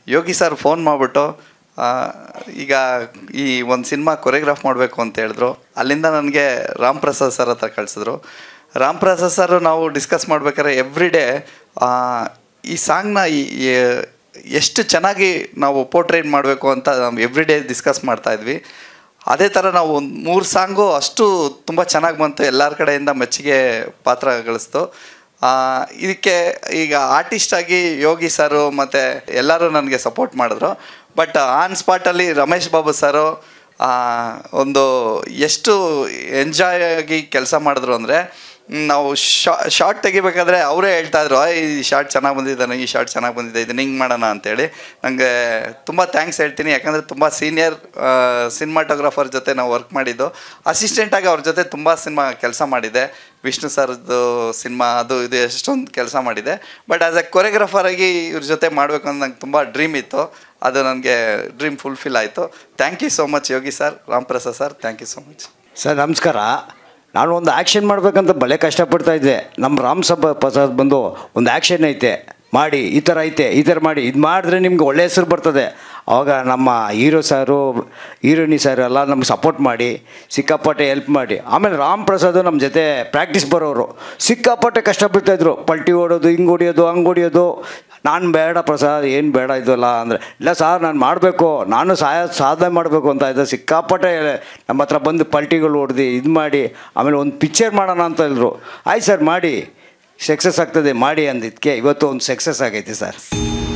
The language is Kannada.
ಯೋಗಿ ಸರ್ ಫೋನ್ ಮಾಡಿಬಿಟ್ಟು ಈಗ ಈ ಒಂದು ಸಿನಿಮಾ ಕೊರಿಯೋಗ್ರಾಫ್ ಮಾಡಬೇಕು ಅಂತ ಹೇಳಿದ್ರು ಅಲ್ಲಿಂದ ನನಗೆ ರಾಮ್ ಪ್ರಸಾದ್ ಸರ್ ಹತ್ರ ಕಳಿಸಿದ್ರು ರಾಮ್ ಪ್ರಸಾದ್ ಸರ್ ನಾವು ಡಿಸ್ಕಸ್ ಮಾಡ್ಬೇಕಾದ್ರೆ ಎವ್ರಿ ಡೇ ಈ ಸಾಂಗ್ನ ಎಷ್ಟು ಚೆನ್ನಾಗಿ ನಾವು ಪೋರ್ಟ್ರೇಟ್ ಮಾಡಬೇಕು ಅಂತ ನಾವು ಎವ್ರಿ ಡೇ ಡಿಸ್ಕಸ್ ಮಾಡ್ತಾ ಇದ್ವಿ ಅದೇ ಥರ ನಾವು ಒಂದು ಮೂರು ಸಾಂಗು ಅಷ್ಟು ತುಂಬ ಚೆನ್ನಾಗಿ ಬಂತು ಎಲ್ಲರ ಕಡೆಯಿಂದ ಮೆಚ್ಚುಗೆ ಪಾತ್ರ ಗಳಿಸ್ತು ಆ, ಇದಕ್ಕೆ ಈಗ ಆರ್ಟಿಸ್ಟ್ ಆಗಿ ಯೋಗಿ ಸರು ಮತ್ತು ಎಲ್ಲರೂ ನನಗೆ ಸಪೋರ್ಟ್ ಮಾಡಿದ್ರು ಬಟ್ ಆನ್ ಸ್ಪಾಟಲ್ಲಿ ರಮೇಶ್ ಬಾಬು ಸರು ಆ, ಒಂದು ಎಷ್ಟು ಎಂಜಾಯ್ ಆಗಿ ಕೆಲಸ ಮಾಡಿದ್ರು ಅಂದರೆ ನಾವು ಶಾ ಶಾರ್ಟ್ ತೆಗಿಬೇಕಾದ್ರೆ ಅವರೇ ಹೇಳ್ತಾ ಇದ್ರು "ಆ, ಈ ಶಾರ್ಟ್ ಚೆನ್ನಾಗಿ ಬಂದಿದ್ದಾನೆ ಈ ಶಾರ್ಟ್ ಚೆನ್ನಾಗಿ ಬಂದಿದೆ ಇದನ್ನ ಹಿಂಗೆ ಮಾಡೋಣ ಅಂತೇಳಿ ನನಗೆ ತುಂಬ ಥ್ಯಾಂಕ್ಸ್ ಹೇಳ್ತೀನಿ ಯಾಕಂದರೆ ತುಂಬ ಸೀನಿಯರ್ ಸಿನಿಮಾಟೋಗ್ರಾಫರ್ ಜೊತೆ ನಾವು ವರ್ಕ್ ಮಾಡಿದ್ದು ಅಸಿಸ್ಟೆಂಟಾಗಿ ಅವ್ರ ಜೊತೆ ತುಂಬ ಸಿನಿಮಾ ಕೆಲಸ ಮಾಡಿದೆ ವಿಷ್ಣು ಸರ್ದು ಸಿನಿಮಾ ಅದು ಇದು ಎಷ್ಟೊಂದು ಕೆಲಸ ಮಾಡಿದೆ ಬಟ್ ಆ್ಯಸ್ ಎ ಕೊರಿಯೋಗ್ರಾಫರಾಗಿ ಇವ್ರ ಜೊತೆ ಮಾಡಬೇಕು ಅಂತ ನಂಗೆ ತುಂಬ ಡ್ರೀಮ್ ಇತ್ತು ಅದು ನನಗೆ ಡ್ರೀಮ್ ಫುಲ್ಫಿಲ್ ಆಯಿತು thank you so much Yogi sir Ram Prasad sir thank you so much sir ನಮಸ್ಕಾರ ನಾನು ಒಂದು ಆ್ಯಕ್ಷನ್ ಮಾಡ್ಬೇಕಂತ ಭಲೆ ಕಷ್ಟಪಡ್ತಾ ಇದ್ದೆ ನಮ್ಮ ರಾಮ್ ಸಭ ಪ್ರಸಾದ್ ಬಂದು ಒಂದು ಆ್ಯಕ್ಷನ್ ಐತೆ ಮಾಡಿ ಈ ಥರ ಐತೆ ಈ ಥರ ಮಾಡಿ ಇದು ಮಾಡಿದ್ರೆ ನಿಮ್ಗೆ ಒಳ್ಳೆ ಹೆಸರು ಬರ್ತದೆ ಆವಾಗ ನಮ್ಮ ಹೀರೋ ಸಾರು ಹೀರೋಯಿನಿ ಸರ್ ಎಲ್ಲ ನಮ್ಗೆ ಸಪೋರ್ಟ್ ಮಾಡಿ ಸಿಕ್ಕಾಪಟ್ಟೆ ಹೆಲ್ಪ್ ಮಾಡಿ ಆಮೇಲೆ ರಾಮ್ ಪ್ರಸಾದ್ ನಮ್ಮ ಜೊತೆ ಪ್ರಾಕ್ಟೀಸ್ ಬರೋರು ಸಿಕ್ಕಾಪಟ್ಟೆ ಕಷ್ಟಪಡ್ತಾಯಿದ್ರು ಪಲ್ಟಿ ಹೊಡೋದು ಹಿಂಗೆ ಹೊಡಿಯೋದು ಹಂಗೆ ಹೊಡಿಯೋದು ನಾನು ಬೇಡ ಪ್ರಸಾದ್ ಏನು ಬೇಡ ಇದಲ್ಲ ಅಂದರೆ ಇಲ್ಲ ಸಾರ್ ನಾನು ಮಾಡಬೇಕು ನಾನು ಸಹಾಯ ಸಾಧನೆ ಮಾಡಬೇಕು ಅಂತ ಇದ್ದೆ ಸಿಕ್ಕಾಪಟ್ಟೆ ನಮ್ಮ ಹತ್ರ ಬಂದು ಪಲ್ಟಿಗಳು ಹೊಡೆದು ಇದು ಮಾಡಿ ಆಮೇಲೆ ಒಂದು ಪಿಕ್ಚರ್ ಮಾಡೋಣ ಅಂತ ಇದ್ರು ಆಯ್ತು ಸರ್ ಮಾಡಿ ಸಕ್ಸಸ್ ಆಗ್ತದೆ ಮಾಡಿ ಅಂದಿದ್ದಕ್ಕೆ ಇವತ್ತು ಒಂದು ಸಕ್ಸಸ್ ಆಗೈತೆ ಸರ್